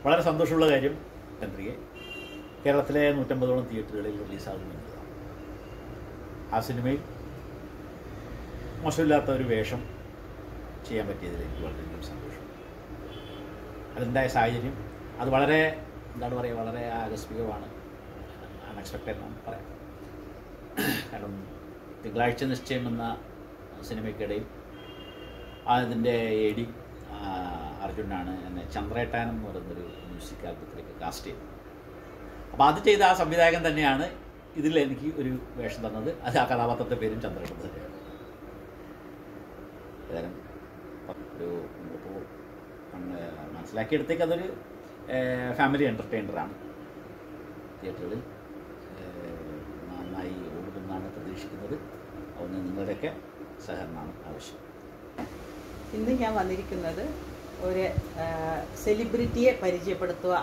വളരെ സന്തോഷമുള്ള കാര്യം ചന്ദ്രികെ കേരളത്തിലെ നൂറ്റമ്പതോളം തിയേറ്ററുകളിൽ റിലീസാകുന്നുണ്ട് ആ സിനിമയിൽ മോശമില്ലാത്ത ഒരു വേഷം ചെയ്യാൻ പറ്റിയതിൽ എനിക്ക് വളരെയധികം സന്തോഷം അതുണ്ടായ സാഹചര്യം അത് വളരെ എന്താണ് പറയുക വളരെ ആകസ്മികമാണ് അൺഎക്സ്പെക്റ്റഡ് എന്നാണ് പറയാം കാരണം തിങ്കളാഴ്ച നിശ്ചയം എന്ന സിനിമയ്ക്കിടയിൽ അതിൻ്റെ എ ഡി അർജുനാണ് എന്നെ ചന്ദ്രേട്ടാൻ എന്ന് പറയുന്നൊരു മ്യൂസിക് ആൽബത്തിലേക്ക് കാസ്റ്റ് ചെയ്തത് അപ്പോൾ അത് ചെയ്ത ആ സംവിധായകൻ തന്നെയാണ് ഇതിൽ എനിക്ക് ഒരു വേഷം തന്നത് അത് ആ കഥാപാത്രത്തെ പേരും ചന്ദ്രേട്ടൻ തന്നെയാണ് ഏതായാലും ഒരു ഇപ്പോൾ മനസ്സിലാക്കിയെടുത്തേക്ക് അതൊരു ഫാമിലി എൻ്റർടൈനറാണ് തിയേറ്ററുകളിൽ ഏഹ്, നന്നായി ഓടുമെന്നാണ് പ്രതീക്ഷിക്കുന്നത് അതുകൊണ്ട് നിങ്ങളുടെയൊക്കെ സഹകരണമാണ് ആവശ്യം ഇന്ന് ഞാൻ വന്നിരിക്കുന്നത് ഒരു ആ, സെലിബ്രിറ്റിയെ പരിചയപ്പെടുത്തുക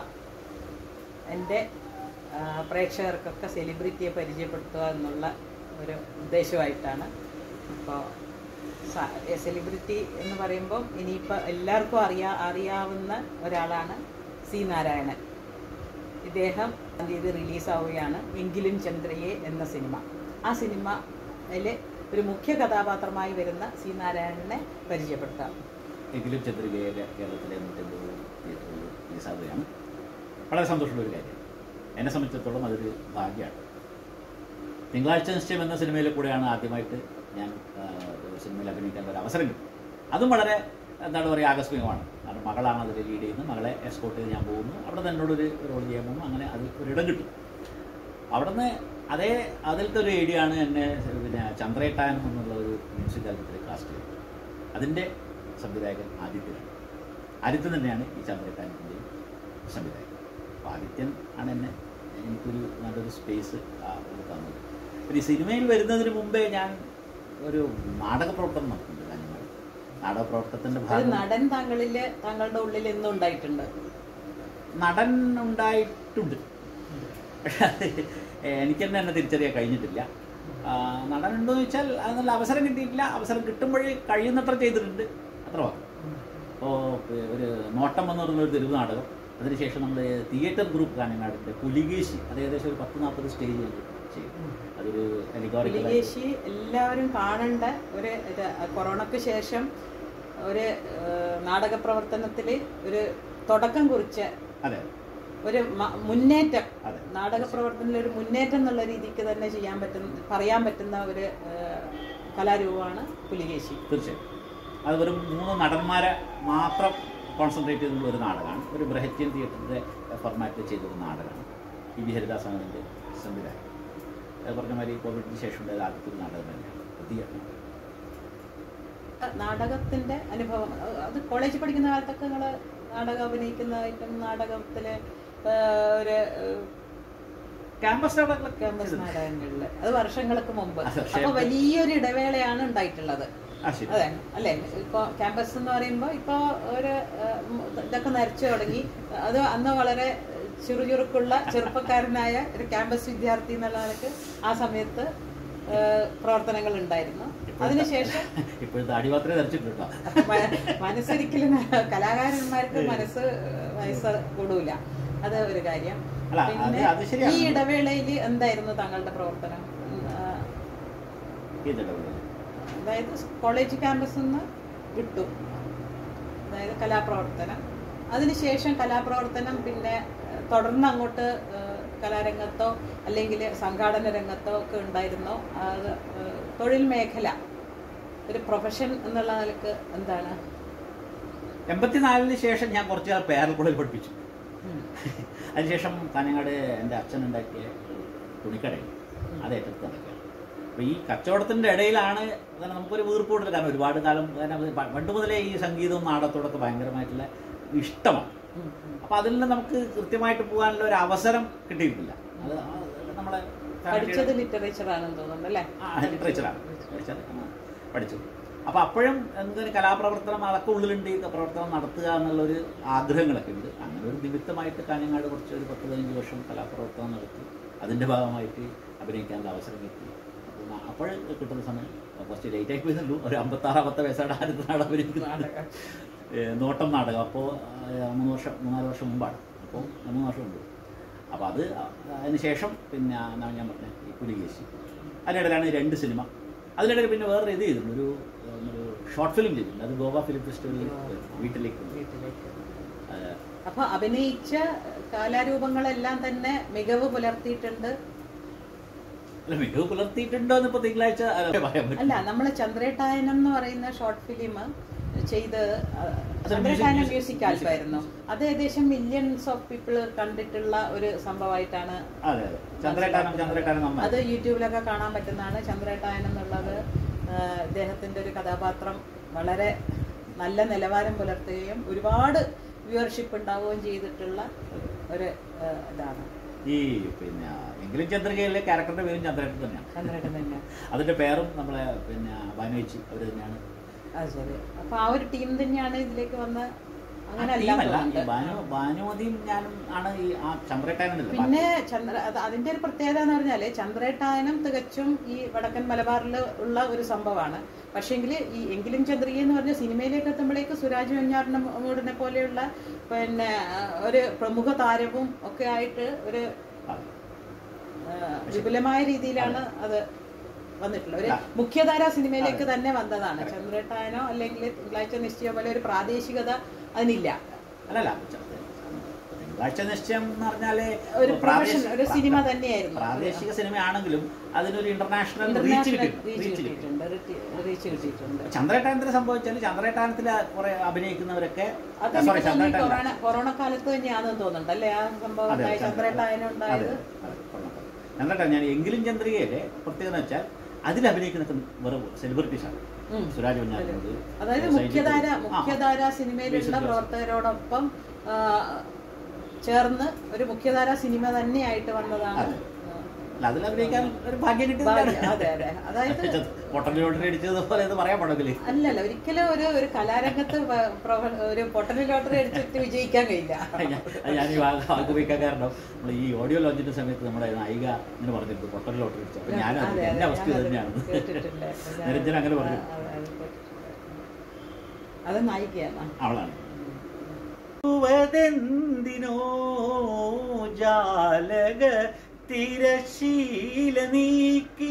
എൻ്റെ ആ, പ്രേക്ഷകർക്കൊക്കെ സെലിബ്രിറ്റിയെ പരിചയപ്പെടുത്തുക എന്നുള്ള ഒരു ഉദ്ദേശമായിട്ടാണ് അപ്പോൾ സെലിബ്രിറ്റി എന്ന് പറയുമ്പം ഇനിയിപ്പോൾ എല്ലാവർക്കും അറിയാ അറിയാവുന്ന ഒരാളാണ് സി നാരായണൻ ഇദ്ദേഹം തീയതി റിലീസാവുകയാണ് എങ്കിലും ചന്ദ്രയെ എന്ന സിനിമ ആ സിനിമയിൽ ഒരു മുഖ്യ കഥാപാത്രമായി വരുന്ന സി നാരായണനെ പരിചയപ്പെടുത്താം എങ്കിലും ചന്ദ്രികയെ കേരളത്തിലെ നൂറ്റമ്പത് തിയേറ്ററുകളിൽ റിലീസാവുകയാണ് വളരെ സന്തോഷമുള്ള ഒരു കാര്യം എന്നെ സംബന്ധിച്ചിടത്തോളം അതൊരു ഭാഗ്യമാണ് തിങ്കളാഴ്ച നിശ്ചയം എന്ന സിനിമയിൽ കൂടെയാണ് ആദ്യമായിട്ട് ഞാൻ ആ, ഒരു സിനിമയിൽ അഭിനയിക്കാൻ ഒരു അവസരം കിട്ടും അതും വളരെ എന്താണ് പറയുക ആകസ്മികമാണ് കാരണം മകളാണ് അതിൽ ലീഡ് ചെയ്യുന്നത് മകളെ എസ്കോട്ട് ചെയ്ത് ഞാൻ പോകുന്നു അവിടെ നിന്ന് എന്നോടൊരു റോൾ ചെയ്യാൻ പോകുന്നു അങ്ങനെ അത് ഒരിടം കിട്ടും അവിടുന്ന് അതേ അതിലത്തെ ഒരു ഐഡിയാണ് എന്നെ പിന്നെ ചന്ദ്രേട്ടാൻ എന്നുള്ള ഒരു മ്യൂസിക് ആൽബത്തിൽ കാസ്റ്റ് ചെയ്തത് അതിൻ്റെ സംവിധായകൻ ആദിത്യനാണ് ആദിത്യൻ തന്നെയാണ് ഈ ചന്ദ്രേട്ടാനത്തിൻ്റെയും സംവിധായകൻ അപ്പോൾ ആദിത്യൻ ആണ് എന്നെ എനിക്കൊരു നല്ലൊരു സ്പേസ് തന്നത് പിന്നെ ഈ സിനിമയിൽ വരുന്നതിന് മുമ്പേ ഞാൻ ഒരു നാടക പ്രവർത്തനം നടത്തുന്നുണ്ട് കാഞ്ഞങ്ങാട് നാടക പ്രവർത്തനത്തിൻ്റെ ഒരു ഭാഗം നടൻ താങ്കളില് താങ്കളുടെ ഉള്ളിൽ എന്നും ഉണ്ടായിട്ടുണ്ട് നടൻ ഉണ്ടായിട്ടുണ്ട് പക്ഷെ അത് എനിക്ക് തന്നെ എന്നെ തിരിച്ചറിയാൻ കഴിഞ്ഞിട്ടില്ല ആ, നടൻ ഉണ്ടോ എന്ന് ചോദിച്ചാൽ അതിനുള്ള അവസരം കിട്ടിയിട്ടില്ല അവസരം കിട്ടുമ്പോഴേ കഴിയുന്നത്ര ചെയ്തിട്ടുണ്ട് അത്ര മാത്രം അപ്പോൾ ഒരു നോട്ടം എന്ന് പറയുന്ന ഒരു തെരുവ് നാടകം അതിനുശേഷം നമ്മൾ തിയേറ്റർ ഗ്രൂപ്പ് കാഞ്ഞങ്ങാടിൻ്റെ പുലികേശി അത് ഏകദേശം ഒരു പത്ത് നാൽപ്പത് സ്റ്റേജിൽ ചെയ്യും അതൊരു അലിഗോറിക്കൽ പുലികേശി എല്ലാവരും കാണേണ്ട ഒരു ഇത് കൊറോണയ്ക്ക് ശേഷം ഒരു നാടക പ്രവർത്തനത്തിൽ ഒരു തുടക്കം കുറിച്ച അതെ ഒരു മ- മുന്നേറ്റം അതെ നാടക പ്രവർത്തനത്തിൽ ഒരു മുന്നേറ്റം എന്നുള്ള രീതിക്ക് തന്നെ ചെയ്യാൻ പറ്റുന്ന പറയാൻ പറ്റുന്ന ഒരു ആ, കലാരൂപമാണ് പുലികേശി തീർച്ചയായും അത് വെറും മൂന്ന് നടന്മാരെ മാത്രം കോൺസെൻട്രേറ്റ് ചെയ്തുള്ള ഒരു നാടകമാണ് ഒരു ബ്രഹത്യൻ തിയേറ്ററിൻ്റെ ഫോർമാറ്റിൽ ചെയ്തൊരു നാടകമാണ് ഇ ബി ഹരിദാസാണ് അതിൻ്റെ സംവിധായകൻ അത് പറഞ്ഞ മാതിരി കോവിഡിന് ശേഷം ഉണ്ടായത് ആദ്യത്തെ ഒരു നാടകം തന്നെയാണ് പുതിയ നാടകത്തിന്റെ അനുഭവം അത് അത് കോളേജിൽ പഠിക്കുന്ന കാലത്തൊക്കെ നിങ്ങൾ നാടകം അഭിനയിക്കുന്നതായിട്ടും നാടകത്തിലെ ആ, ഒരു ക്യാമ്പസ് നാടകങ്ങളൊക്കെ ക്യാമ്പസ് നാടകങ്ങളിൽ അത് വർഷങ്ങൾക്ക് മുമ്പ് അത് പക്ഷേ- അപ്പൊ വലിയൊരു ഇടവേളയാണ് ഉണ്ടായിട്ടുള്ളത് ആ ശരി അതെ അല്ലേ ഇപ്പൊ ക്യാമ്പസ് എന്ന് പറയുമ്പോൾ ഇപ്പൊ ഒരു ആ, ഉം, ഇതൊക്കെ നരച്ചു തുടങ്ങി അത് അന്ന് വളരെ ചുറുചുറുക്കുള്ള ചെറുപ്പക്കാരനായ ഒരു ക്യാമ്പസ് വിദ്യാർത്ഥി എന്നുള്ള നിലക്ക് ആ സമയത്ത് ആ, പ്രവർത്തനങ്ങൾ ഉണ്ടായിരുന്നു അതിനുശേഷം ഇപ്പോഴത്തെ അടിപാത്രേ ധരിച്ചിട്ടുണ്ട് മ- മനസ്സൊരിക്കലും കലാകാരന്മാർക്ക് മനസ്സ് വയസ്സ് കൂടൂല അത് ഒരു കാര്യം അല്ല, അത് പിന്നെ അത് ശരിയാണ്. ഈ ഇടവേളയിൽ എന്തായിരുന്നു താങ്കളുടെ പ്രവർത്തനം ഉം, ആ, അതായത് കോളേജ് ക്യാമ്പസിൽ നിന്ന് വിട്ടു അതായത് കലാപ്രവർത്തനം അതിനുശേഷം കലാപ്രവർത്തനം പിന്നെ ഏഹ്, തുടർന്ന് അങ്ങോട്ട് ഏഹ്, കലാരംഗത്തോ അല്ലെങ്കിൽ സംഘാടന രംഗത്തോ ഒക്കെ ഉണ്ടായിരുന്നോ അത് ഏഹ്, തൊഴിൽ മേഖല ഒരു പ്രൊഫഷൻ എന്നുള്ള നിലക്ക് എന്താണ് എൺപത്തിനാലിന് ശേഷം ഞാൻ കുറച്ച് കാലം പേരൽക്കുള്ളിൽ പഠിപ്പിച്ചു അതിനുശേഷം കാഞ്ഞങ്ങാട് എൻ്റെ അച്ഛൻ ഉണ്ടാക്കിയ തുണിക്കടയിൽ അത് ഏറ്റെടുത്ത് നടക്കുകയാണ് അപ്പോൾ ഈ കച്ചവടത്തിൻ്റെ ഇടയിലാണ് അങ്ങനെ നമുക്കൊരു വീർപ്പ് കൊടുത്തില്ല കാരണം ഒരുപാട് കാലം കാരണം അത് പ- പണ്ട് മുതലേ ഈ സംഗീതവും നാടകത്തോടൊക്കെ ഭയങ്കരമായിട്ടുള്ള ഇഷ്ടമാണ് ഉം, ഉം. അപ്പോൾ അതിൽ നിന്ന് നമുക്ക് കൃത്യമായിട്ട് പോകാനുള്ള ഒരു അവസരം കിട്ടിയിട്ടില്ല അത് നമ്മളെ പഠിച്ചത് ലിറ്ററേച്ചർ ആണെന്ന് തോന്നുന്നു അല്ലേ ലിറ്ററേച്ചറാണ് ലിറ്ററേച്ചർ പഠിച്ചു അപ്പോൾ അപ്പോഴും എന്തൊരു കലാപ്രവർത്തനം അതൊക്കെ ഉള്ളിലുണ്ട് ഈ പ്രവർത്തനം നടത്തുക എന്നുള്ളൊരു ആഗ്രഹങ്ങളൊക്കെ ഉണ്ട് അങ്ങനെ ഒരു നിമിത്തമായിട്ട് കാഞ്ഞങ്ങാട് കുറച്ച് ഒരു പത്ത് പതിനഞ്ച് വർഷം കലാപ്രവർത്തനം നടത്തി അതിൻ്റെ ഭാഗമായിട്ട് അഭിനയിക്കാനുള്ള അവസരം കിട്ടി അപ്പോൾ അപ്പോൾ കിട്ടുന്ന സമയം കുറച്ച് ലേറ്റ് ആയി പോയിരുന്നുള്ളൂ ഒരു അമ്പത്താറ് അമ്പത്ത വയസ്സാണ് ആദ്യത്തെ നാടകം അഭിനയിക്കുന്നത് നാടകം. ഏ, നോട്ടം നാടകം അപ്പോൾ മൂന്ന് വർഷം മൂന്നാല് വർഷം മുമ്പാണ് അപ്പോൾ മൂന്ന് വർഷമുണ്ട് അപ്പോൾ അത് അതിന് ശേഷം പിന്നെ ഞാൻ ഞാൻ പറഞ്ഞ ഈ പുലികേശി അതിനിടയിലാണ് ഈ രണ്ട് സിനിമ അതിനിടയിൽ പിന്നെ വേറെ ഇത് ചെയ്തിട്ടുണ്ട് ഒരു ഉം, ഒരു ഷോർട്ട് ഫിലിം ചെയ്തിട്ടുണ്ട് അത് ഗോവ ഫിലിം ഫെസ്റ്റിവലിൽ വീട്ടിലേക്ക് കൊണ്ടുപോയി. വീട്ടിലേക്ക് അത് അപ്പൊ അഭിനയിച്ച കലാരൂപങ്ങളെല്ലാം തന്നെ മികവ് പുലർത്തിയിട്ടുണ്ട് അല്ല മികവ് പുലർത്തിയിട്ടുണ്ടോ എന്ന് ഇപ്പോൾ തിങ്കളാഴ്ച അല്ല, പറയാൻ പറ്റും അല്ല നമ്മൾ ചന്ദ്രേട്ടായനം എന്ന് പറയുന്ന ഷോർട്ട് ഫിലിം ചെയ്ത് അഹ്, അത് ചന്ദ്രേട്ടായനം music- മ്യൂസിക് music- ആൽബമായിരുന്നു അത് ഏകദേശം മില്യൺസ് ഓഫ് പീപ്പിൾ കണ്ടിട്ടുള്ള ഒരു സംഭവമായിട്ടാണ് അതെ അതെ ചന്ദ്രേട്ടാനം ചന്ദ്രേട്ടാനം അത് നന്നായി യൂട്യൂബിലൊക്കെ കാണാൻ പറ്റുന്നതാണ് ചന്ദ്രേട്ടായനം എന്നുള്ളത് ആഹ്, ഇദ്ദേഹത്തിന്റെ ഒരു കഥാപാത്രം വളരെ നല്ല നിലവാരം പുലർത്തുകയും ഒരുപാട് വ്യൂവർഷിപ്പ് ഉണ്ടാവുകയും ചെയ്തിട്ടുള്ള ഒരു- ഒരു ആഹ്, ഇതാണ് ഈ പിന്നെ എങ്കിലും ചന്ദ്രികയിലെ ക്യാരക്ടറിന്റെ പേരും ചന്ദ്രേട്ടൻ തന്നെയാണ് ചന്ദ്രേട്ടൻ തന്നെ അതിന്റെ പേരും നമ്മളെ പിന്നെ ബാനുവച്ചി അവർ തന്നെയാണ് അത് ശരി അപ്പൊ ആ ഒരു ടീം തന്നെയാണ് ഇതിലേക്ക് വന്ന് അങ്ങനെ ആ അല്ല ടീമല്ല, ഈ തോന്നുന്നുണ്ട്. ബാനു ബാനുമതിയും ഞാനും ആണ് ഈ ആ ചന്ദ്രേട്ടാനല്ല പിന്നെ ചന്ദ്ര അത് അതിന്റെ ഒരു പ്രത്യേകത എന്ന് പറഞ്ഞാല് ചന്ദ്രേട്ടായനം തികച്ചും ഈ വടക്കൻ മലബാറിൽ ഉള്ള ഒരു സംഭവമാണ് പക്ഷേങ്കിൽ ഈ എങ്കിലും ചന്ദ്രിക എന്ന് പറഞ്ഞ സിനിമയിലേക്ക് എത്തുമ്പോഴേക്ക് സുരാജ് വെഞ്ഞാറിന്റെ മൂടിനെ പോലെയുള്ള പിന്നെ ആ, ഒരു പ്രമുഖ താരവും ഒക്കെ ആയിട്ട് ഒരു ആ, വിപുലമായ രീതിയിലാണ് അത് വന്നിട്ടുള്ളത് ഒരു ആ. മുഖ്യധാര സിനിമയിലേക്ക് തന്നെ വന്നതാണ് ചന്ദ്രേട്ടായനോ അല്ലെങ്കിൽ തിങ്കളാഴ്ച നിശ്ചയം പോലെ ഒരു പ്രാദേശികത അതിനില്ല അല്ലല്ല ച- തിങ്കളാഴ്ച നിശ്ചയം എന്ന് പറഞ്ഞാല് ഒരു പ്രാദേശിക- പ്രൊഫഷൻ ഒരു സിനിമ തന്നെയായിരുന്നു പ്രാദേശിക സിനിമയാണെങ്കിലും അതിനൊരു ഇന്റർനാഷണൽ റീച്ച് ഇന്റർനാഷണൽ കിട്ടും റീച്ച് റീച്ച് കിട്ടും കിട്ടിയിട്ടുണ്ട് റീച്ച് കിട്ടിയിട്ടുണ്ട് ചന്ദ്രേട്ടാനത്തിന് സംഭവിച്ചാൽ ചന്ദ്രേട്ടാനത്തിൽ കുറെ അഭിനയിക്കുന്നവരൊക്കെ അത് സോറി എനിക്ക് തോന്നുന്നു ഈ ചന്ദ്രേട്ടൻ കൊറോണ കൊറോണ കാലത്ത് തന്നെയാണെന്ന് തോന്നുന്നുണ്ട് അല്ലേ ആ സംഭവം അതെ, ഉണ്ടായി ചന്ദ്ര- ചന്ദ്രേട്ടായനം അതെ ഉണ്ടായത് അതെ, കൊള്ളാം. ചന്ദ്രേട്ടൻ ഞാൻ എങ്കിലും ചന്ദ്രികയിലെ പ്രത്യേകത എന്ന് വെച്ചാൽ അതിൽ അഭിനയിക്കുന്നത് വെറും സെലിബ്രിറ്റീസാണ് ഉം. സുരാജ് വെഞ്ഞാറുണ്ട് അതായത് മുഖ്യധാര മുഖ്യധാര സിനിമയിലുള്ള ബേസിൽ ജോസഫ്. പ്രവർത്തകരോടൊപ്പം ആ, ചേർന്ന് ഒരു മുഖ്യധാര സിനിമ തന്നെയായിട്ട് വന്നതാണ് അതെ. അല്ല അതിൽ അഭിനയിക്കാൻ ഒരു ഭാഗ്യം ഭാഗ്യം. കിട്ടിയതാണ് അതെ അതെ അതായത് പൊട്ടലിലോട്ടറി അടിച്ചത് പോലെ ഇത് പറയാൻ പാടില്ലേ അല്ലല്ല ഒരിക്കലും ഒരു ഒരു കലാരംഗത്ത് വ- പ്രൊഫ- ഒരു പൊട്ടണി ലോട്ടറി അടിച്ചിട്ട് വിജയിക്കാൻ കഴിയില്ല ഞാൻ ഞാൻ ഈ വാക്ക് വാക്ക് ഉപയോഗിക്കാൻ കാരണം നമ്മൾ ഈ ഓഡിയോ ലോഞ്ചിന്റെ സമയത്ത് നമ്മുടെ നായിക ഇങ്ങനെ പറഞ്ഞിരുന്നു പൊട്ടൽ ലോട്ടറി അടിച്ചു അപ്പൊ ഞാൻ അതെ, എന്റെ അതെ, അവസ്ഥ ഇത് ഞാനത് തന്നെയാണ് കേട്ടിട്ടില്ല. ഞാൻ- നിരഞ്ജൻ അങ്ങനെ പറഞ്ഞു ആ, അതെ, അത് കേട്ടിട്ടില്ല. അത് നായികയാണ് അവളാണ് ുവതെന്തിനോ ജാലക തിരശീല നീക്കി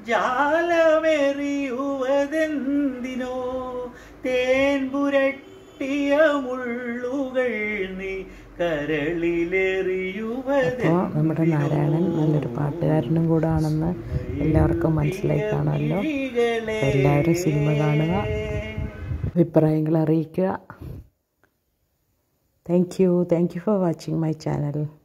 ജാലമെറിയുവതെന്തിനോ തേൻ പുരട്ടിയ മുള്ളുകൾ നീ കരളിലെറിയുവത് അപ്പോൾ നമ്മുടെ നാരായണൻ നല്ലൊരു പാട്ടുകാരനും കൂടെ ആണെന്ന് എല്ലാവർക്കും മനസ്സിലായി കാണുമല്ലോ അപ്പോൾ എല്ലാവരും സിനിമ കാണുക അഭിപ്രായങ്ങൾ അറിയിക്കുക thank you thank you for watching my channel